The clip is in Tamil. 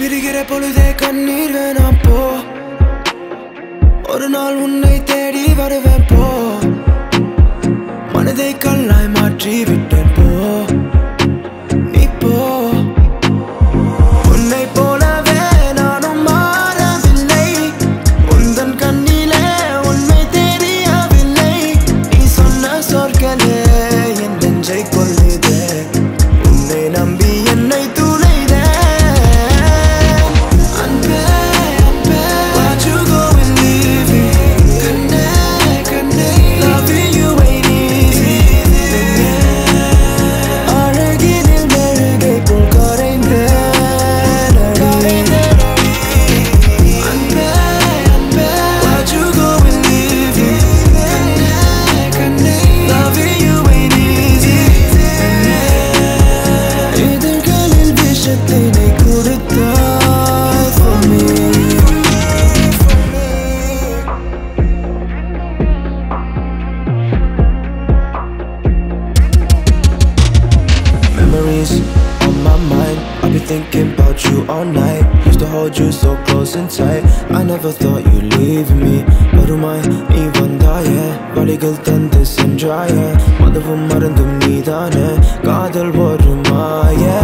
பிரிகிற பொழுதே கண்ணீர் வேணாம் போ ஒரு நாள் உன்னை தேடி வருவேன் போ மனதை கல்லாய் மாற்றி விட்டேன் போ நீ போ உன்னை போலவே நானும் மாறவில்லை உந்தன் கண்ணிலே உண்மை தெரியவில்லை நீ சொன்ன சொற்களே என் நெஞ்சை கொள்ளுதே உன்னை நம்பி என்னை துளைதே அன்பே அன்பே why'd you go and leave me கண்ணே கண்ணே loving you ain't easy பெண்ணே அழகினில் மெழுகை போல் கரைந்தேன் அன்பே அன்பே why'd you go and leave me கண்ணே கண்ணே loving you ain't easy பெண்ணே இதழ்களில் விஷத்தினை கொடுத்தாய் for me Memories on my mind. I've been thinking about you all night. Used to hold you so close and tight. I never thought you'd leave me. வருமாய் நீ வந்தாயே வழிகள் தந்து சென்றாயே மதவும் மறந்தும் நீதானே காதல் ஒரு மாய